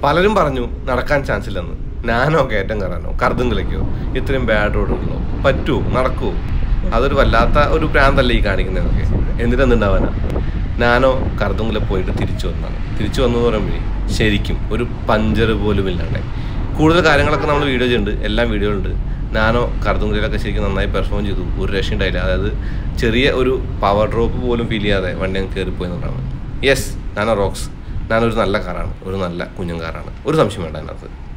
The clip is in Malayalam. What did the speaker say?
പലരും പറഞ്ഞു നടക്കാൻ ചാൻസ് ഇല്ലെന്ന് നാനോ കയറ്റം കയറാനോ കർദുങ്കിലേക്കോ ഇത്രയും ബാഡ് റോഡുണ്ടല്ലോ പറ്റുമോ നടക്കുമോ അതൊരു വല്ലാത്ത ഒരു പ്രാന്തല്ലേ ഈ കാണിക്കുന്നതൊക്കെ എന്തിനെന്തുണ്ടാവാനാ നാനോ കർദുങ്കില പോയിട്ട് തിരിച്ചു വന്നതാണ് തിരിച്ചു വന്നു പറയുമ്പോഴേ ശരിക്കും ഒരു പഞ്ചർ പോലും ഇല്ലാണ്ട് കൂടുതൽ കാര്യങ്ങളൊക്കെ നമ്മൾ വീഡിയോ ചെയ്യുന്നുണ്ട് എല്ലാം വീഡിയോ ഉണ്ട് നാനോ കർദുങ്കിലൊക്കെ ശരിക്കും നന്നായി പെർഫോം ചെയ്തു ഒരു രക്ഷയുണ്ടായില്ല അതായത് ചെറിയ ഒരു പവർ ഡ്രോപ്പ് പോലും ഫീൽ ചെയ്യാതെ വണ്ടി അങ്ങ് കയറിപ്പോയി എന്നുള്ളതാണ് യെസ് നാനോ റോക്സ് നാനോ ഒരു നല്ല കാറാണ് ഒരു നല്ല കുഞ്ഞൻ കാറാണ് ഒരു സംശയം വേണ്ട അതിനകത്ത്